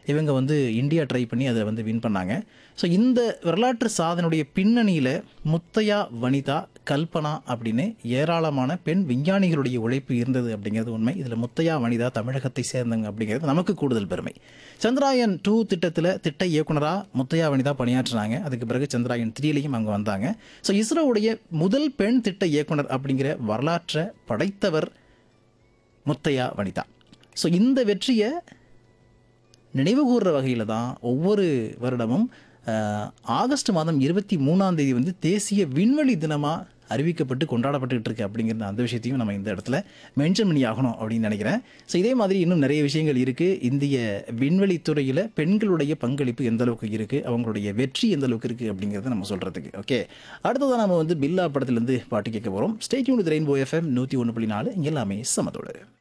இவங்க வந்து India try பண்ணி அதை வந்து வின் பண்ணாங்க ஸோ இந்த வரலாற்று சாதனுடைய பின்னணியில் முத்தையா வனிதா கல்பனா அப்படின்னு ஏராளமான பெண் விஞ்ஞானிகளுடைய உழைப்பு இருந்தது அப்படிங்கிறது உண்மை இதில் முத்தையா வனிதா தமிழகத்தை சேர்ந்தவங்க அப்படிங்கிறது நமக்கு கூடுதல் பெருமை சந்திராயன் டூ திட்டத்தில் திட்ட இயக்குனராக முத்தையா வனிதா பணியாற்றினாங்க அதுக்கு பிறகு சந்திராயன் த்ரீலையும் அவங்க வந்தாங்க ஸோ இஸ்ரோவுடைய முதல் பெண் திட்ட இயக்குனர் அப்படிங்கிற வரலாற்றை படைத்தவர் முத்தையா வனிதா ஸோ இந்த வெற்றியை நினைவுகூர்ற வகையில் தான் ஒவ்வொரு வருடமும் அஹ், ஆகஸ்ட் மாதம் இருபத்தி மூணாம் தேதி வந்து தேசிய விண்வெளி தினமாக அறிவிக்கப்பட்டு கொண்டாடப்பட்டுக்கிட்டு இருக்கு அப்படிங்கிற அந்த விஷயத்தையும் நம்ம இந்த இடத்துல மென்ஷன் பண்ணி ஆகணும் அப்படின்னு நினைக்கிறேன் ஸோ இதே மாதிரி இன்னும் நிறைய விஷயங்கள் இருக்குது இந்திய விண்வெளி துறையில் பெண்களுடைய பங்களிப்பு எந்த அளவுக்கு இருக்குது அவங்களுடைய வெற்றி எந்த அளவுக்கு இருக்குது அப்படிங்கிறத நம்ம சொல்கிறதுக்கு ஓகே அடுத்ததான் நம்ம வந்து பில்லா படத்துலேருந்து பாட்டு கேட்க போகிறோம் ஸ்டேட்யூன் ரெயின்போ எஃப்எம் நூற்றி ஒன்று புள்ளி நாலு இங்கே எல்லாமே சமத்தோடு